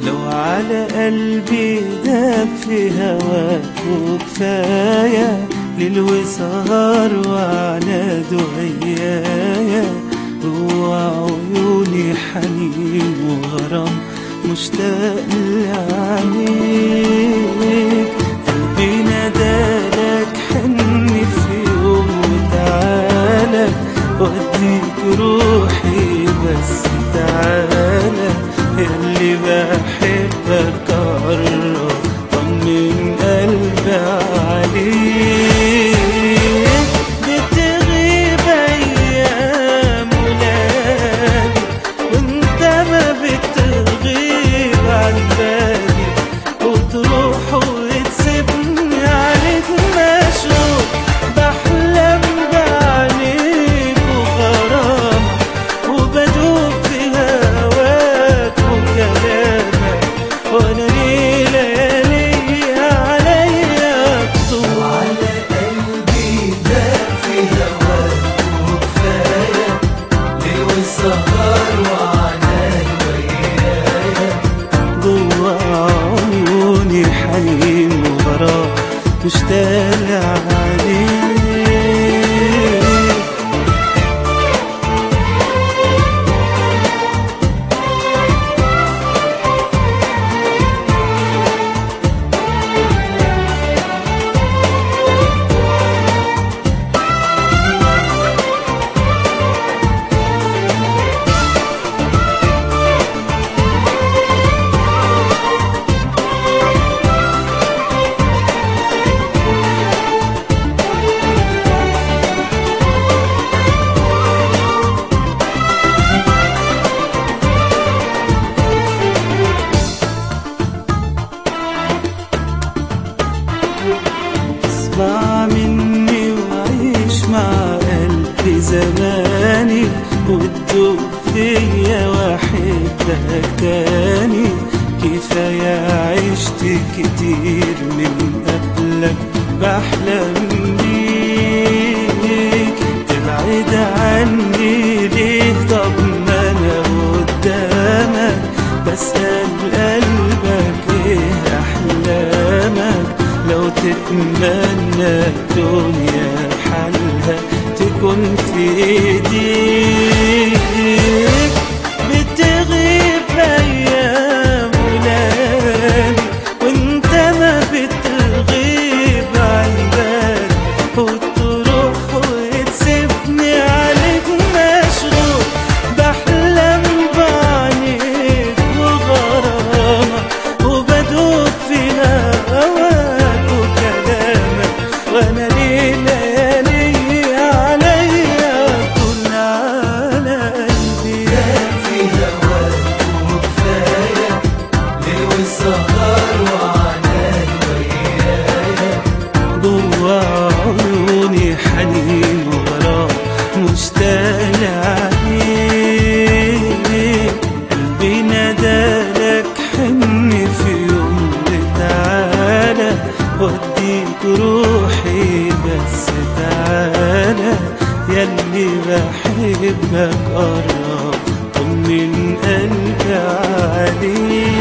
لو على قلبي داب في هواك وكفاية ليل وسهر وعناد ويايا جوا عيوني حنين وغرام مشتاق لعينيك قلبي نادالك حني في يوم وتعالى وديك روحي بس تعالى ياللي بحبك قرب طمن قلبي عليك بتغيب ايام ولادي وانت ما بتغيب عن بالي وتروح وتسيبني عليك مشغول بحلم بعينيك وغرامك وبدوب في هواك وكلامك وانا ليه ليالي عليا طول على قلبي داب في هواك وكفاية ليل والسهر وعناي ويايا جوا عيوني حنين وغرام مشتاق عليك اسمع مني وعيش مع قلبي زماني وتدوب فيا واحبك تاني كفاية عشت كتير من قبلك بحلم بيك تبعد عني ليه طب ما انا قدامك بسأل قلبك ايه احلامك لو تتمنى الدنيا حالها تكون في ايديك بتغيب ايام ولادي وانت ما بتغيب عن بالي وتروح وتسيبني عليك مشغول بحلم بعينيك وغرامك وبدوب في هواك وكلامك وانا ليه ليالي عليا كل على قلبي داب في هواك وكفاية ليل والسهر وعناي ويايا جوا عيوني حنين وغرام مشتاق عليك قلبي نادالك حني في يوم تعالى وديك روحي بس تعالى ياللي بحبك قرب طمن قلبي عليك